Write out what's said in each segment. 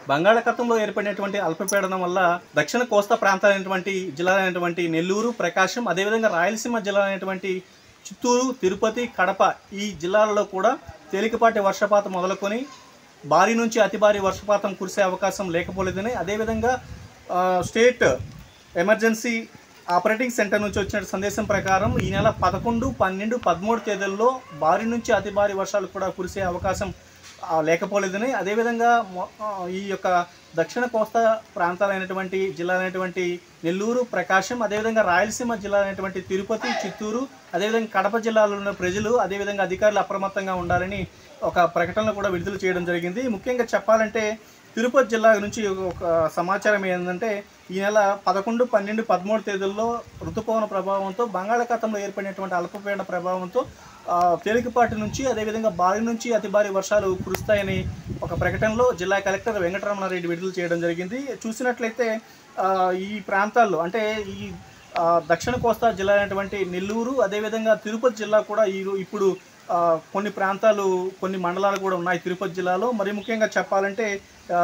బంగాళాఖాతంలో ఏర్పడినటువంటి అల్పపీడనం వల్ల దక్షిణ కోస్తా ప్రాంతాలైనటువంటి జిల్లాలైనటువంటి నెల్లూరు ప్రకాశం అదేవిధంగా రాయలసీమ జిల్లాలైనటువంటి చిత్తూరు తిరుపతి కడప ఈ జిల్లాలలో కూడా తేలికపాటి వర్షపాతం మొదలుకొని భారీ నుంచి అతి భారీ వర్షపాతం కురిసే అవకాశం లేకపోలేదని అదేవిధంగా ఆ, స్టేట్ ఎమర్జెన్సీ ఆపరేటింగ్ సెంటర్ నుంచి వచ్చిన సందేశం ప్రకారం ఈ నెల పదకొండు పన్నెండు పదమూడు తేదీల్లో భారీ నుంచి అతి భారీ వర్షాలు కూడా కురిసే అవకాశం ఆ, లేకపోలేదని అదేవిధంగా మొ- ఆ, ఈ యొక్క దక్షిణ కోస్తా ప్రాంతాలైనటువంటి జిల్లాలైనటువంటి నెల్లూరు ప్రకాశం అదేవిధంగా రాయలసీమ జిల్లాలైనటువంటి తిరుపతి చిత్తూరు అదేవిధంగా కడప జిల్లాలో ఉన్న ప్రజలు అదేవిధంగా అధికారులు అప్రమత్తంగా ఉండాలని ఒక ప్రకటన కూడా విడుదల చేయడం జరిగింది ముఖ్యంగా చెప్పాలంటే తిరుపతి జిల్లా నుంచి ఒక సమాచారం ఏంటంటే ఈ నెల పదకొండు పన్నెండు పదమూడు తేదీల్లో ఋతుపవన ప్రభావంతో బంగాళాఖాతంలో ఏర్పడినటువంటి అల్పపీడన ప్రభావంతో ఆ, తేలికపాటి నుంచి అదేవిధంగా భారీ నుంచి అతి భారీ వర్షాలు కురుస్తాయని ఒక ప్రకటనలో జిల్లా కలెక్టర్ వెంకటరమణారెడ్డి విడుదల చేయడం జరిగింది చూసినట్లయితే ఆ, ఈ ప్రాంతాల్లో అంటే ఈ ఆ, దక్షిణ కోస్తా జిల్లా అయినటువంటి నెల్లూరు అదేవిధంగా తిరుపతి జిల్లా కూడా ఈ ఇప్పుడు ఆ, కొన్ని ప్రాంతాలు కొన్ని మండలాలు కూడా ఉన్నాయి తిరుపతి జిల్లాలో మరి ముఖ్యంగా చెప్పాలంటే ఆ,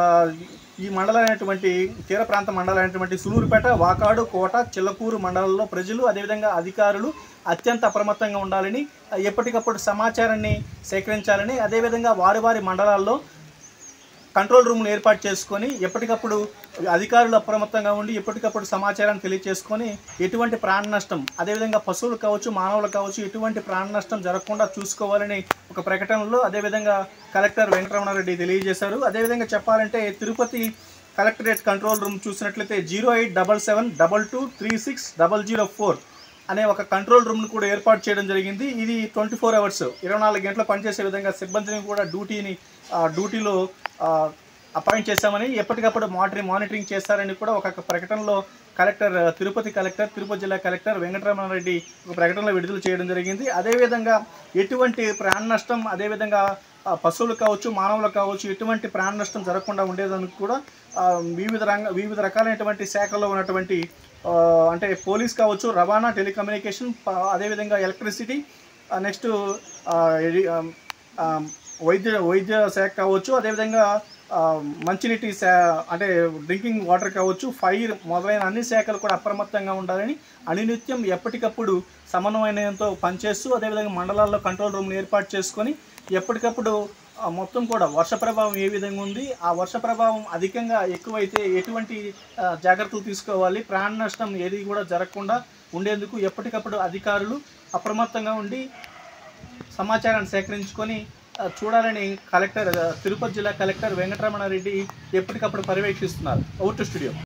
ఈ మండలమైనటువంటి తీర ప్రాంత మండలమైనటువంటి సులూరుపేట వాకాడు కోట చిల్లకూరు మండలాల్లో ప్రజలు అదేవిధంగా అధికారులు అత్యంత అప్రమత్తంగా ఉండాలని ఆ, ఎప్పటికప్పుడు సమాచారాన్ని సేకరించాలని అదేవిధంగా వారి వారి మండలాల్లో కంట్రోల్ రూమ్లు ఏర్పాటు చేసుకొని ఎప్పటికప్పుడు అధికారులు అప్రమత్తంగా ఉండి ఎప్పటికప్పుడు సమాచారాన్ని తెలియజేసుకొని ఎటువంటి ప్రాణ నష్టం అదేవిధంగా పశువులు కావచ్చు మానవులు కావచ్చు ఎటువంటి ప్రాణ నష్టం జరగకుండా చూసుకోవాలని ఒక ప్రకటనలో అదేవిధంగా కలెక్టర్ వెంకటరమణారెడ్డి తెలియజేశారు అదేవిధంగా చెప్పాలంటే తిరుపతి కలెక్టరేట్ కంట్రోల్ రూమ్ చూసినట్లయితే zero eight double seven double two three six double zero four అనే ఒక కంట్రోల్ రూమ్ను కూడా ఏర్పాటు చేయడం జరిగింది ఇది ట్వంటీ ఫోర్ అవర్స్ ఇరవై నాలుగు గంటలు పనిచేసే విధంగా సిబ్బందిని కూడా డ్యూటీని ఆ, డ్యూటీలో ఆ, అపాయింట్ చేశామని ఎప్పటికప్పుడు మానిటరింగ్ మానిటరింగ్ చేస్తారని కూడా ఒక ప్రకటనలో కలెక్టర్ తిరుపతి కలెక్టర్ తిరుపతి జిల్లా కలెక్టర్ వెంకటరమణారెడ్డి ఒక ప్రకటనలో విడుదల చేయడం జరిగింది అదేవిధంగా ఎటువంటి ప్రాణ నష్టం అదేవిధంగా ఆ, పశువులు కావచ్చు మానవులు కావచ్చు ఎటువంటి ప్రాణ నష్టం జరగకుండా ఉండేదానికి కూడా ఆ, వివిధ రంగ వివిధ రకాలైనటువంటి శాఖల్లో ఉన్నటువంటి ఆ, అంటే పోలీస్ కావచ్చు రవాణా టెలికమ్యూనికేషన్ ప- అదేవిధంగా ఎలక్ట్రిసిటీ నెక్స్ట్ వైద్య వైద్య శాఖ కావచ్చు అదేవిధంగా ఆ, మంచినీటి శా అంటే డ్రింకింగ్ వాటర్ కావచ్చు ఫైర్ మొదలైన అన్ని శాఖలు కూడా అప్రమత్తంగా ఉండాలని అనునిత్యం ఎప్పటికప్పుడు సమన్వయంతో పనిచేస్తూ అదేవిధంగా మండలాల్లో కంట్రోల్ రూమ్లు ఏర్పాటు చేసుకొని ఎప్పటికప్పుడు ఆ, మొత్తం కూడా వర్ష ప్రభావం ఏ విధంగా ఉంది ఆ వర్ష ప్రభావం అధికంగా ఎక్కువైతే ఎటువంటి ఆ, జాగ్రత్తలు తీసుకోవాలి ప్రాణ నష్టం ఏది కూడా జరగకుండా ఉండేందుకు ఎప్పటికప్పుడు అధికారులు అప్రమత్తంగా ఉండి సమాచారాన్ని సేకరించుకొని ఆ, చూడాలని కలెక్టర్ ఆ, తిరుపతి జిల్లా కలెక్టర్ వెంకటరమణారెడ్డి ఎప్పటికప్పుడు పర్యవేక్షిస్తున్నారు అవుట్ స్టూడియో